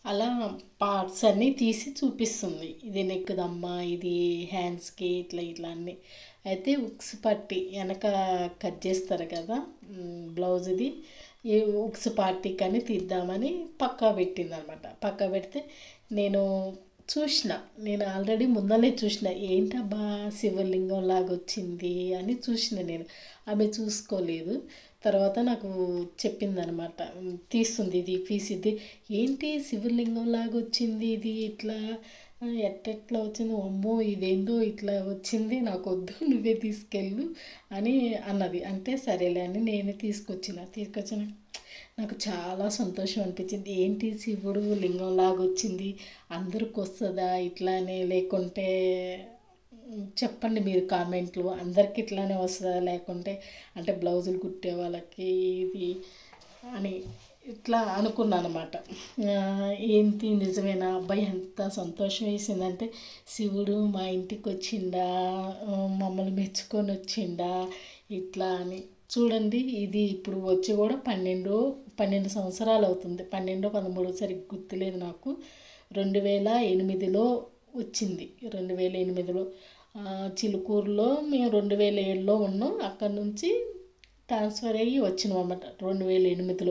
అలా పార్ట్స్ అన్నీ తీసి చూపిస్తుంది ఇది నెక్కుదమ్మా ఇది హ్యాండ్స్కి ఇట్లా ఇట్లా అన్నీ అయితే ఉక్స్ పట్టి వెనక కట్ చేస్తారు కదా బ్లౌజ్ ఇది ఈ ఉక్స్ పార్టీకి అని తీద్దామని పక్కా పెట్టింది అనమాట పక్కా పెడితే నేను చూసిన నేను ఆల్రెడీ ముందలే చూసిన ఏంటబ్బా శివలింగం లాగా వచ్చింది అని చూసిన నేను ఆమె చూసుకోలేదు తర్వాత నాకు చెప్పిందనమాట తీస్తుంది ఇది పీస్ ఇది ఏంటి శివలింగం లాగా వచ్చింది ఇది ఇట్లా ఎట్టెట్లా వచ్చింది అమ్మో ఇదేందో ఇట్లా వచ్చింది నాకు వద్దు నువ్వే తీసుకెళ్ళు అని అన్నది అంటే సరేలే అని నేనే తీసుకొచ్చిన తీసుకొచ్చిన నాకు చాలా సంతోషం అనిపించింది ఏంటి శివుడు లింగం లాగా వచ్చింది అందరికి వస్తుందా ఇట్లానే లేకుంటే చెప్పండి మీరు కామెంట్లు అందరికి ఇట్లానే వస్తుందా లేకుంటే అంటే బ్లౌజులు కుట్టే వాళ్ళకి ఇది అని ఇట్లా అనుకున్నాను అనమాట ఏంటి నిజమేనా అబ్బాయి ఎంత సంతోషం వేసిందంటే శివుడు మా ఇంటికి వచ్చిండా మమ్మల్ని మెచ్చుకొని వచ్చిండా ఇట్లా అని చూడండి ఇది ఇప్పుడు వచ్చి కూడా పన్నెండు పన్నెండు సంవత్సరాలు అవుతుంది పన్నెండు పదమూడు సరిగ్గా గుర్తులేదు నాకు రెండు వేల ఎనిమిదిలో వచ్చింది రెండు వేల ఎనిమిదిలో చిలుకూరులో మేము రెండు వేల ఏడులో ఉన్నాం అక్కడ నుంచి ట్రాన్స్ఫర్ అయ్యి వచ్చినాం అన్నమాట రెండు వేల ఎనిమిదిలో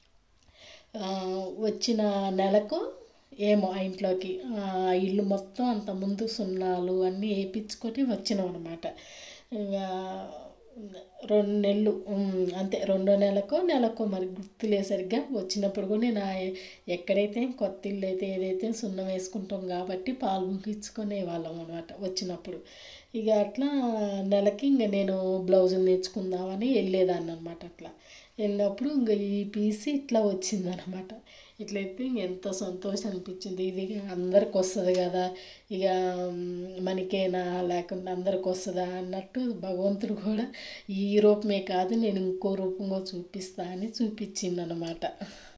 వచ్చిన నెలకు ఏమో ఆ ఇంట్లోకి ఆ ఇల్లు మొత్తం అంత ముందు సున్నాలు అన్నీ వేయించుకొని వచ్చినాం అనమాట ఇంకా రెండు నెలలు అంతే రెండో నెలకో నెలకో మరి గుర్తులేదు సరిగ్గా వచ్చినప్పుడు కూడా నేను ఎక్కడైతే కొత్త ఇల్లు అయితే ఏదైతే సున్నం వేసుకుంటాం కాబట్టి పాలు ముగించుకునే వాళ్ళం అనమాట వచ్చినప్పుడు ఇక అట్లా నెలకి ఇంక నేను బ్లౌజులు నేర్చుకుందామని వెళ్ళేదాన్ని అనమాట అట్లా వెళ్ళినప్పుడు ఇంక ఈ పీస్ ఇట్లా వచ్చిందనమాట ఇట్లయితే ఇంక ఎంత సంతోషం అనిపించింది ఇది అందరికి వస్తుంది కదా ఇక మనకేనా లేకుండా అందరికి వస్తుందా అన్నట్టు భగవంతుడు కూడా ఈ రూపమే కాదు నేను ఇంకో రూపంగా చూపిస్తా అని చూపించింది అనమాట